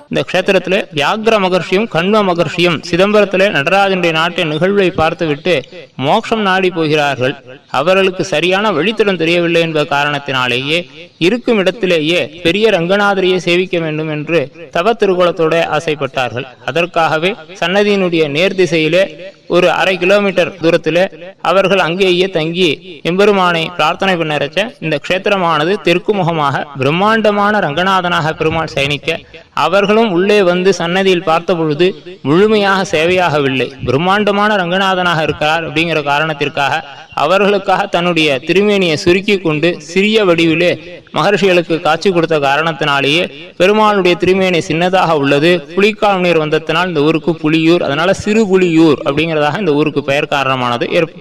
இந்த க்ஷேத்திரத்தில் வியாக்ர மகர்ஷியும் கண்வ மகர்ஷியும் சிதம்பரத்தில் நடராஜனுடைய நாட்டிய நிகழ்வை பார்த்துவிட்டு மோட்சம் நாடி போகிறார்கள் அவர்களுக்கு சரியான வழித்தடம் தெரியவில்லை என்ப காரணத்தினாலேயே இருக்கும் இடத்திலேயே பெரிய ரங்கநாதரையே சேவிக்க வேண்டும் என்று தவ திருக்குளத்தோட ஆசைப்பட்டார்கள் அதற்காகவே சன்னதியினுடைய நேர் திசையிலே ஒரு அரை கிலோமீட்டர் தூரத்திலே அவர்கள் அங்கேயே தங்கி எம்பெருமானை பிரார்த்தனை பண்ணறச்ச இந்த க்ஷேத்திரமானது தெற்கு முகமாக பிரம்மாண்டமான ரங்கநாதனாக பெருமாள் சயனிக்க அவர்களும் உள்ளே வந்து சன்னதியில் பார்த்த பொழுது முழுமையாக சேவையாகவில்லை பிரம்மாண்டமான ரங்கநாதனாக இருக்கிறார் அப்படிங்கிற காரணத்திற்காக அவர்களுக்காக தன்னுடைய திருமேனியை சுருக்கி கொண்டு சிறிய வடிவிலே மகர்ஷிகளுக்கு காட்சி கொடுத்த காரணத்தினாலேயே பெருமாளுடைய திருமேனி சின்னதாக உள்ளது புலிக்கால் நீர் வந்தத்தினால் இந்த ஊருக்கு புலியூர் அதனால சிறு புலியூர் அப்படிங்கிறதாக இந்த ஊருக்கு பெயர் காரணமானது ஏற்ப